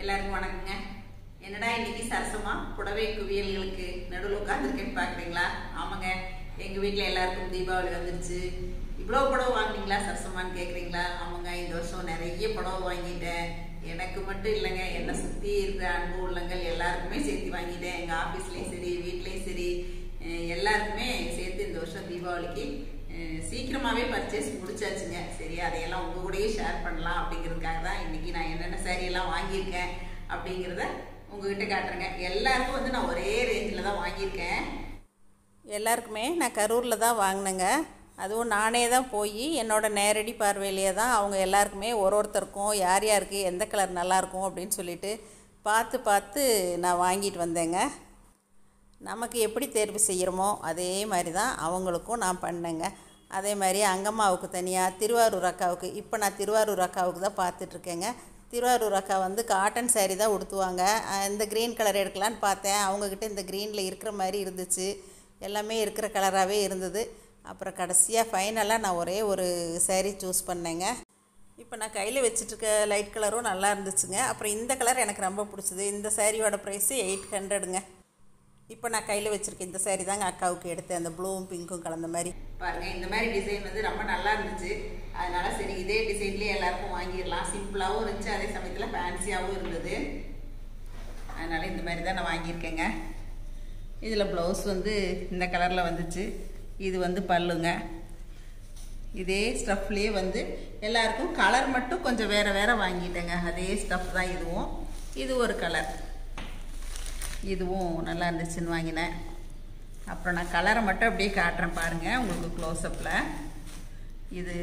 எல்லாருக்கும் வணக்கங்க என்னடா இன்னைக்கு சரசமா புடவை குவியல்களுக்கு நடுவில் உட்காந்துருக்கேன்னு பாக்குறீங்களா ஆமாங்க எங்க வீட்ல எல்லாருக்கும் தீபாவளி வந்துருச்சு இவ்வளோ புடவை வாங்குனீங்களா சரசமான்னு கேக்குறீங்களா ஆமாங்க இந்த வருஷம் நிறைய புடவை வாங்கிட்டேன் எனக்கு மட்டும் இல்லைங்க என்னை சுத்தி இருக்கிற அன்பு உள்ளங்கள் எல்லாருக்குமே சேர்த்து வாங்கிட்டேன் எங்க ஆபீஸ்லயும் சரி வீட்லயும் சரி அஹ் எல்லாருக்குமே சேர்த்து இந்த வருஷம் தீபாவளிக்கு அஹ் சீக்கிரமாவே பர்ச்சேஸ் முடிச்சாச்சுங்க சரி அதையெல்லாம் உங்க கூடயே ஷேர் பண்ணலாம் அப்படிங்கிறதுக்காக தான் இன்னைக்கு நான் என்னென்ன saree எல்லாம் வாங்கியிருக்கேன் அப்படிங்கிறத உங்ககிட்ட காட்டுறேங்க எல்லாருக்கும் வந்து நான் ஒரே ரேஞ்சில் தான் வாங்கியிருக்கேன் எல்லாருக்குமே நான் கரூரில் தான் வாங்கினேங்க அதுவும் நானே தான் போய் என்னோட நேரடி பார்வையிலேயே தான் அவங்க எல்லாருக்குமே ஒரு ஒருத்தருக்கும் யார் யாருக்கு எந்த கலர் நல்லாயிருக்கும் அப்படின்னு சொல்லிட்டு பார்த்து பார்த்து நான் வாங்கிட்டு வந்தேங்க நமக்கு எப்படி தேர்வு செய்கிறோமோ அதே மாதிரி தான் அவங்களுக்கும் நான் பண்ணேங்க அதே மாதிரி அங்கம்மாவுக்கு தனியாக திருவாரூர் அக்காவுக்கு இப்போ நான் திருவாரூர் அக்காவுக்கு தான் பார்த்துட்ருக்கேங்க திருவாரூர் அக்கா வந்து காட்டன் saree தான் உடுத்துவாங்க அஹ் இந்த க்ரீன் கலர் எடுக்கலான்னு பார்த்தேன் அவங்கக்கிட்ட இந்த க்ரீனில் இருக்கிற மாதிரி இருந்துச்சு எல்லாமே இருக்கிற கலராகவே இருந்தது அப்புறம் கடைசியாக ஃபைனலாக நான் ஒரே ஒரு saree சூஸ் பண்ணேங்க இப்போ நான் கையில் வச்சுட்ருக்க லைட் கலரும் நல்லா இருந்துச்சுங்க அப்புறம் இந்த கலர் எனக்கு ரொம்ப பிடிச்சது இந்த சாரியோட ப்ரைஸு எயிட் ஹண்ட்ரடுங்க இப்போ நான் கையில் வச்சுருக்கேன் இந்த saree தாங்க அக்காவுக்கு எடுத்தேன் அந்த ப்ளூவும் பிங்க்கும் கலந்த மாதிரி பாருங்க இந்த மாதிரி டிசைன் வந்து ரொம்ப நல்லா இருந்துச்சு அதனால சரி இதே டிசைன்லேயே எல்லாருக்கும் வாங்கிடலாம் சிம்பிளாகவும் இருந்துச்சு அதே சமயத்தில் ஃபேன்சியாகவும் இருந்தது அதனால இந்த மாதிரி தான் நான் வாங்கியிருக்கேங்க இதில் ப்ளவுஸ் வந்து இந்த கலரில் வந்துச்சு இது வந்து பல்லுங்க இதே ஸ்டஃப்லேயே வந்து எல்லாருக்கும் கலர் மட்டும் கொஞ்சம் வேறு வேறு வாங்கிட்டேங்க அதே ஸ்டஃப் தான் இதுவும் இது ஒரு கலர் இதுவும் நல்லா இருந்துச்சுன்னு வாங்கினேன் அப்புறம் நான் கலரை மட்டும் அப்படியே காட்டுறேன் பாருங்கள் உங்களுக்கு க்ளோஸ்அப்பில் இது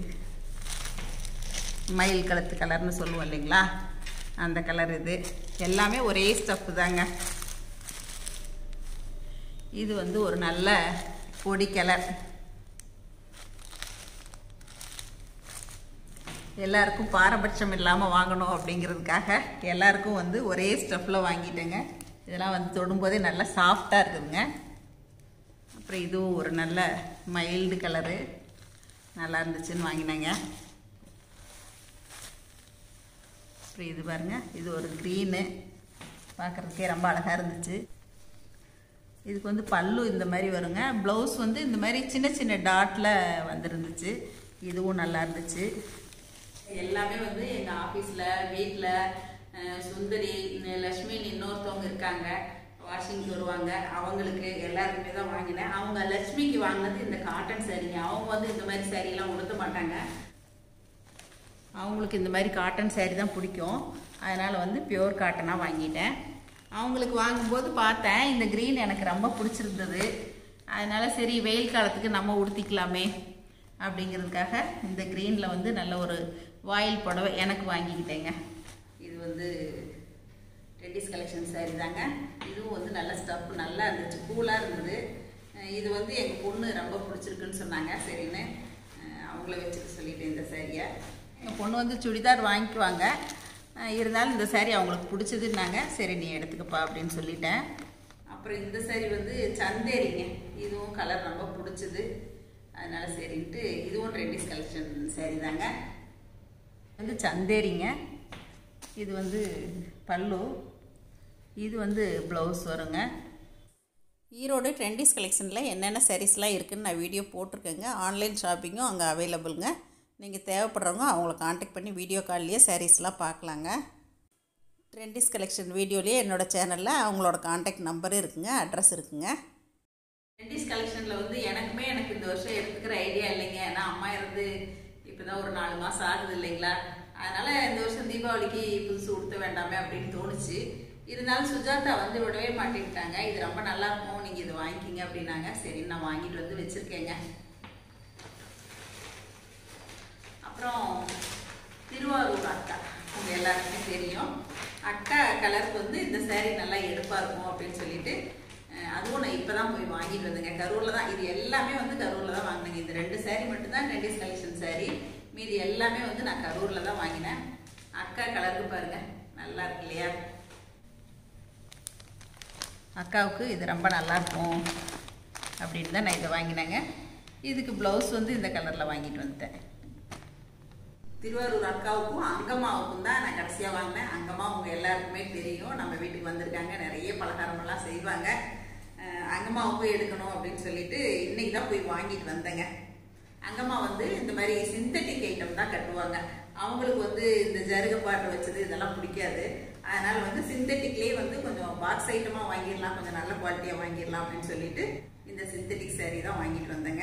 மயில் கலத்து கலர்னு சொல்லுவோம் இல்லைங்களா அந்த கலர் இது எல்லாமே ஒரே ஸ்டஃப் தாங்க இது வந்து ஒரு நல்ல பொடி கலர் எல்லாருக்கும் பாரபட்சம் இல்லாமல் வாங்கணும் அப்படிங்கிறதுக்காக எல்லாருக்கும் வந்து ஒரே ஸ்டஃப்பில் வாங்கிட்டேங்க இதெல்லாம் வந்து தொடும்போதே நல்லா சாஃப்டாக இருக்குதுங்க அப்புறம் இதுவும் ஒரு நல்ல மைல்டு கலரு நல்லா இருந்துச்சுன்னு வாங்கினேங்க அப்புறம் இது பாருங்க இது ஒரு க்ரீனு பார்க்குறதுக்கே ரொம்ப அழகாக இருந்துச்சு இதுக்கு வந்து பல்லு இந்த மாதிரி வருங்க ப்ளவுஸ் வந்து இந்த மாதிரி சின்ன சின்ன டாட்டில் வந்துருந்துச்சு இதுவும் நல்லா இருந்துச்சு எல்லாமே வந்து எங்கள் ஆஃபீஸில் வீட்டில் சுந்தரி லக்ஷ்மின்னு இன்னொருத்தவங்க இருக்காங்க வாஷிங் வருவாங்க அவங்களுக்கு எல்லாருக்குமே தான் வாங்கினேன் அவங்க லட்சுமிக்கு வாங்கினது இந்த காட்டன் சாரீங்க அவங்க வந்து இந்த மாதிரி சாரீலாம் உடுத்த மாட்டாங்க அவங்களுக்கு இந்த மாதிரி காட்டன் saree தான் பிடிக்கும் அதனால் வந்து பியூர் காட்டனாக வாங்கிட்டேன் அவங்களுக்கு வாங்கும்போது பார்த்தேன் இந்த க்ரீன் எனக்கு ரொம்ப பிடிச்சிருந்தது அதனால் சரி வெயில் காலத்துக்கு நம்ம உடுத்திக்கலாமே அப்படிங்கிறதுக்காக இந்த க்ரீனில் வந்து நல்ல ஒரு வாயில் புடவை எனக்கு வாங்கிக்கிட்டேங்க இது வந்து ரெட்டிஸ் கலெக்ஷன் saree தாங்க இதுவும் வந்து நல்ல ஸ்டஃப் நல்லா இருந்துச்சு கூலாக இருந்தது அஹ் இது வந்து எங்கள் பொண்ணு ரொம்ப பிடிச்சிருக்குன்னு சொன்னாங்க சரின்னு அஹ் அவங்கள வச்சுக்க சொல்லிட்டேன் இந்த சாரியை எங்கள் பொண்ணு வந்து சுடிதார் வாங்கிக்குவாங்க அஹ் இருந்தாலும் இந்த saree அவங்களுக்கு பிடிச்சதுன்னாங்க சரி நீ எடுத்துக்கப்பா அப்படின்னு சொல்லிட்டேன் அப்புறம் இந்த saree வந்து சந்தேரிங்க இதுவும் கலர் ரொம்ப பிடிச்சது அதனால சரின்ட்டு இதுவும் ரெட்டிஸ் கலெக்ஷன் saree தாங்க வந்து சந்தேரிங்க இது வந்து பல்லு இது வந்து ப்ளவுஸ் வருங்க ஈரோடு ட்ரெண்டிஸ் கலெக்ஷனில் என்னென்ன சாரீஸ்லாம் இருக்குதுன்னு நான் வீடியோ போட்டிருக்கேங்க ஆன்லைன் ஷாப்பிங்கும் அங்கே அவைலபிளுங்க நீங்கள் தேவைப்படுறவங்க அவங்கள காண்டாக்ட் பண்ணி வீடியோ கால்லேயே சாரீஸ்லாம் பார்க்கலாங்க ட்ரெண்டிஸ் கலெக்ஷன் வீடியோலேயே என்னோடய சேனலில் அவங்களோட காண்டாக்ட் நம்பர் இருக்குங்க அட்ரஸ் இருக்குங்க ரெட்டிஸ் கலெக்ஷனில் வந்து எனக்குமே எனக்கு இந்த வருஷம் எடுத்துக்கிற ஐடியா இல்லைங்க ஏன்னா அம்மா இருந்து இப்போ தான் ஒரு நாலு மாதம் ஆகுது இல்லைங்களா அதனால இந்த வருஷம் தீபாவளிக்கு புதுசு உடுத்த வேண்டாமே அப்படின்னு தோணுச்சு இருந்தாலும் சுஜாதா வந்து விடவே மாட்டேங்கிட்டாங்க இது ரொம்ப நல்லா இருக்கும் நீங்கள் இது வாங்கிக்கிங்க அப்படின்னாங்க சரி நான் வாங்கிட்டு வந்து வச்சுருக்கேங்க அப்புறம் திருவாரூர் அக்கா உங்க எல்லாருக்குமே தெரியும் அக்கா கலருக்கு வந்து இந்த saree நல்லா எடுப்பாக இருக்கும் அப்படின்னு சொல்லிட்டு அஹ், அதுவும் நான் இப்போ தான் போய் வாங்கிட்டு வந்தேங்க கரூரில் தான் இது எல்லாமே வந்து கரூரில் தான் வாங்கினேங்க இந்த ரெண்டு saree மட்டும்தான் ரெண்டிஸ் கலெக்ஷன் saree மீதி எல்லாமே வந்து நான் கரூரில் தான் வாங்கினேன் அக்கா கலருக்கு பாருங்க நல்லா இருக்கு இல்லையா அக்காவுக்கு இது ரொம்ப நல்லா இருக்கும் அப்படின்னு தான் நான் இதை வாங்கினேங்க இதுக்கு ப்ளவுஸ் வந்து இந்த கலரில் வாங்கிட்டு வந்துட்டேன் திருவாரூர் அக்காவுக்கும் அங்கம்மாவுக்கும் தான் நான் கடைசியாக வாங்கினேன் அங்கம்மா உங்க எல்லாருக்குமே தெரியும் நம்ம வீட்டுக்கு வந்திருக்காங்க நிறைய பலகாரமெல்லாம் செய்வாங்க அஹ் அங்கம்மாவுக்கும் எடுக்கணும் அப்படின்னு சொல்லிட்டு இன்னைக்கு தான் போய் வாங்கிட்டு வந்தேங்க அங்கம்மா வந்து இந்த மாதிரி சிந்தட்டிக் ஐட்டம் தான் கட்டுவாங்க அவங்களுக்கு வந்து இந்த ஜருக பாட்டு வச்சது இதெல்லாம் பிடிக்காது அதனால வந்து சிந்தட்டிக்லேயே வந்து கொஞ்சம் பாக்ஸ் ஐட்டமாக வாங்கிடலாம் கொஞ்சம் நல்ல குவாலிட்டியாக வாங்கிடலாம் அப்படின்னு சொல்லிட்டு இந்த சிந்தட்டிக் saree தான் வாங்கிட்டு வந்தேங்க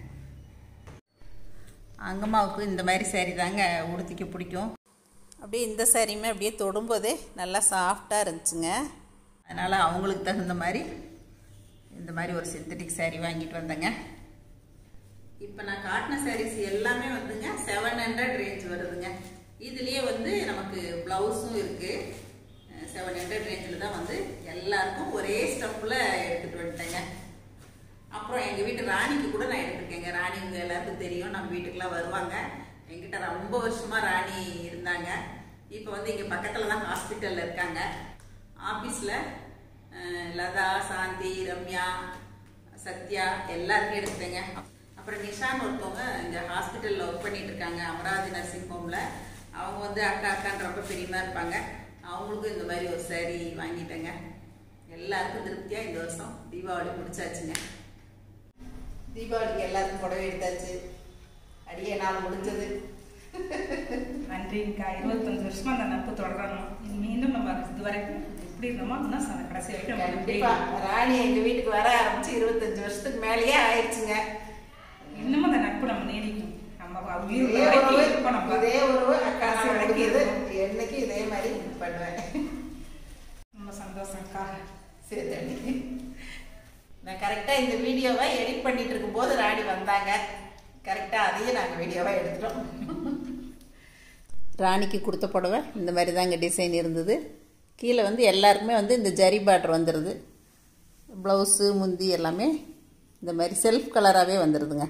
அங்கம்மாவுக்கு இந்த மாதிரி saree தாங்க உடுத்திக்க பிடிக்கும் அப்படியே இந்த சாரியுமே அப்படியே தொடும்போதே நல்லா சாஃப்டாக இருந்துச்சுங்க அதனால் அவங்களுக்கு தகுந்த மாதிரி இந்த மாதிரி ஒரு சிந்தட்டிக் saree வாங்கிட்டு வந்தேங்க இப்போ நான் காட்டின சாரீஸ் எல்லாமே வந்துங்க செவன் ஹண்ட்ரட் ரேஞ்ச் வருதுங்க இதுலேயே வந்து நமக்கு ப்ளவுஸும் இருக்குது செவன் ஹண்ட்ரட் ரேஞ்சில் தான் வந்து எல்லாருக்கும் ஒரே ஸ்டெப்பில் எடுத்துகிட்டு வந்துட்டேங்க அப்புறம் எங்கள் வீட்டு ராணிக்கு கூட நான் எடுத்திருக்கேங்க ராணி உங்க எல்லாருக்கும் தெரியும் நம்ம வீட்டுக்குலாம் வருவாங்க என்கிட்ட ரொம்ப வருஷமா ராணி இருந்தாங்க இப்போ வந்து இங்கே பக்கத்தில் தான் ஹாஸ்பிட்டலில் இருக்காங்க ஆஃபீஸில் லதா சாந்தி ரம்யா சத்யா எல்லாருக்கும் எடுத்துட்டேங்க அப்புறம் நிஷான் ஒருத்தவங்க இங்கே ஹாஸ்பிட்டலில் ஒர்க் பண்ணிட்டு இருக்காங்க அமராவதி நர்சிங் ஹோமில் அவங்க வந்து அக்கா அக்கான்னு ரொம்ப பெரியமா இருப்பாங்க அவங்களுக்கும் இந்த மாதிரி ஒரு saree வாங்கிட்டேங்க எல்லாருக்கும் திருப்தியாக இந்த வருஷம் தீபாவளி முடிச்சாச்சுங்க தீபாவளிக்கு எல்லாருக்கும் புடவை எடுத்தாச்சு அடியே நாள் முடிஞ்சது நன்றிங்கக்கா இருபத்தஞ்சு வருஷமா அந்த நட்பு தொடரணும் இது மீண்டும் நம்ம இது வரைக்கும் எப்படி இருந்தோமோ இன்னும் ச- கடைசி வரைக்கும் நம்ம இப்படியே கண்டிப்பா ராணி எங்க வீட்டுக்கு வர ஆரம்பிச்சு இருபத்தஞ்சு வருஷத்துக்கு மேலேயே ஆயிடுச்சுங்க இன்னமும் அந்த நட்பு நம்ம நீடிக்கும் நம்ம உயிர் இதே வரைக்கும் உறவு இருப்போம் நம்ம இதே உறவு அக்கா கடைசி நான் வரைக்கும் முடிஞ்சது இருப்போம். என்னைக்கு இதே மாதிரி பண்ணுவேன் ரொம்ப சந்தோஷம்க்கா சரி தம்பி. நான் கரெக்டாக இந்த வீடியோவை எடிட் பண்ணிட்டு இருக்கும்போது ராணி வந்தாங்க கரெக்டாக அதையும் நாங்கள் வீடியோவாக எடுத்துட்டோம் ராணிக்கு கொடுத்த புடவை இந்த மாதிரி தாங்க டிசைன் இருந்தது கீழே வந்து எல்லாருக்குமே வந்து இந்த ஜரி பார்டர் வந்துடுது ப்ளவுஸு முந்தி எல்லாமே இந்த மாதிரி செல்ஃப் கலராகவே வந்துடுதுங்க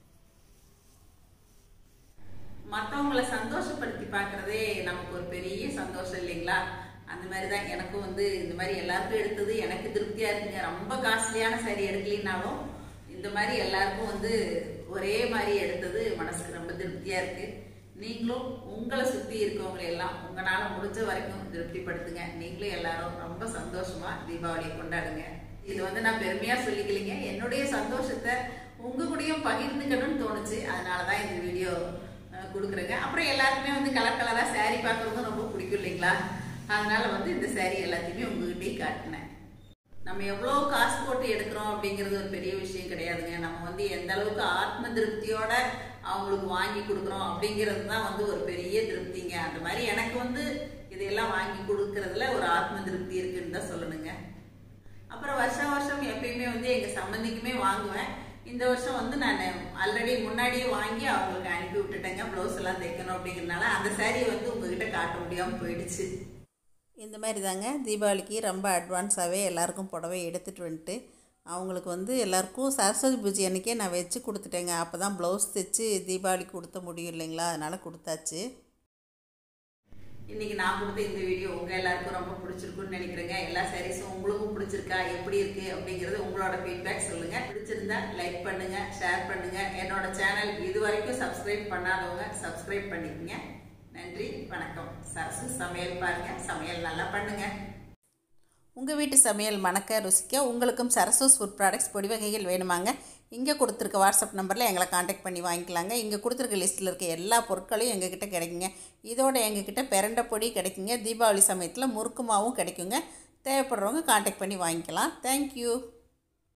மற்றவங்களை சந்தோஷப்படுத்தி பார்க்கறதே நமக்கு ஒரு பெரிய சந்தோஷம் இல்லைங்களா அந்த மாதிரி தான் எனக்கும் வந்து இந்த மாதிரி எல்லாருக்கும் எடுத்தது எனக்கு திருப்தியா இருக்குங்க ரொம்ப காஸ்ட்லியான saree எடுக்கலினாலும் இந்த மாதிரி எல்லாருக்கும் வந்து ஒரே மாதிரி எடுத்தது மனசுக்கு ரொம்ப திருப்தியா இருக்கு நீங்களும் உங்களை சுத்தி இருக்கவங்களை எல்லாம் உங்களால முடிஞ்ச வரைக்கும் திருப்திப்படுத்துங்க நீங்களும் எல்லாரும் ரொம்ப சந்தோஷமா தீபாவளியை கொண்டாடுங்க இது வந்து நான் பெருமையா சொல்லிக்கலைங்க என்னுடைய சந்தோஷத்தை உங்க கூடயும் பகிர்ந்துக்கணும்னு தோணுச்சு அதனாலதான் இந்த வீடியோ அஹ், கொடுக்குறேங்க அப்புறம் எல்லாருக்குமே வந்து கலர் கலரா saree பார்க்கறதும் ரொம்ப பிடிக்கும் இல்லைங்களா அதனால வந்து இந்த saree எல்லாத்தையுமே உங்ககிட்டயும் காட்டினேன் நம்ம எவ்வளோ காசு போட்டு எடுக்கிறோம் அப்படிங்கிறது ஒரு பெரிய விஷயம் கிடையாதுங்க நம்ம வந்து எந்த அளவுக்கு ஆத்ம திருப்தியோட அவங்களுக்கு வாங்கி கொடுக்குறோம் அப்படிங்கிறது தான் வந்து ஒரு பெரிய திருப்திங்க அந்த மாதிரி எனக்கு வந்து இதையெல்லாம் வாங்கி கொடுக்கறதுல ஒரு ஆத்ம திருப்தி இருக்குன்னு தான் சொல்லணுங்க அப்புறம் வருஷம் வருஷம் எப்பயுமே வந்து எங்க சம்பந்திக்குமே வாங்குவேன் இந்த வருஷம் வந்து நான் ஆல்ரெடி முன்னாடியே வாங்கி அவங்களுக்கு அனுப்பி விட்டுட்டேங்க ப்ளவுஸ் எல்லாம் தைக்கணும் அப்படிங்கிறதுனால அந்த சாரியை வந்து உங்ககிட்ட காட்ட முடியாம போயிடுச்சு இந்த மாதிரி தாங்க தீபாவளிக்கு ரொம்ப அட்வான்ஸாகவே எல்லாருக்கும் புடவை எடுத்துகிட்டு வந்துட்டு அவங்களுக்கு வந்து எல்லாருக்கும் சரஸ்வதி பூஜை அன்றைக்கே நான் வச்சு கொடுத்துட்டேங்க அப்போ தான் ப்ளவுஸ் தைச்சு தீபாவளிக்கு கொடுத்த முடியும் இல்லைங்களா அதனால் கொடுத்தாச்சு இன்னைக்கு நான் கொடுத்த இந்த வீடியோ உங்க எல்லாருக்கும் ரொம்ப பிடிச்சிருக்குன்னு நினைக்கிறேங்க எல்லா சாரீஸும் உங்களுக்கும் பிடிச்சிருக்கா எப்படி இருக்கு அப்படிங்கறது உங்களோட ஃபீட்பேக் சொல்லுங்க பிடிச்சிருந்தா லைக் பண்ணுங்க ஷேர் பண்ணுங்க என்னோட சேனல் இது வரைக்கும் சப்ஸ்கிரைப் பண்ணாதவங்க சப்ஸ்கிரைப் பண்ணிக்கங்க நன்றி வணக்கம் சரசு சமையல் பாருங்க சமையல் நல்லா பண்ணுங்க உங்கள் வீட்டு சமையல் மணக்க ருசிக்க உங்களுக்கும் சரஸ்வஸ் ஃபுட் ப்ராடக்ட்ஸ் பொடி வகைகள் வேணுமாங்க இங்கே கொடுத்துருக்க வாட்ஸ்அப் நம்பரில் எங்களை காண்டாக்ட் பண்ணி வாங்கிக்கலாங்க இங்கே கொடுத்துருக்க லிஸ்ட்டில் இருக்க எல்லா பொருட்களையும் எங்ககிட்ட கிடைக்குங்க இதோட எங்ககிட்ட பெரண்டை பொடி கிடைக்குங்க தீபாவளி சமயத்தில் முறுக்கு மாவும் கிடைக்குங்க தேவைப்படுறவங்க காண்டாக்ட் பண்ணி வாங்கிக்கலாம் தேங்க்யூ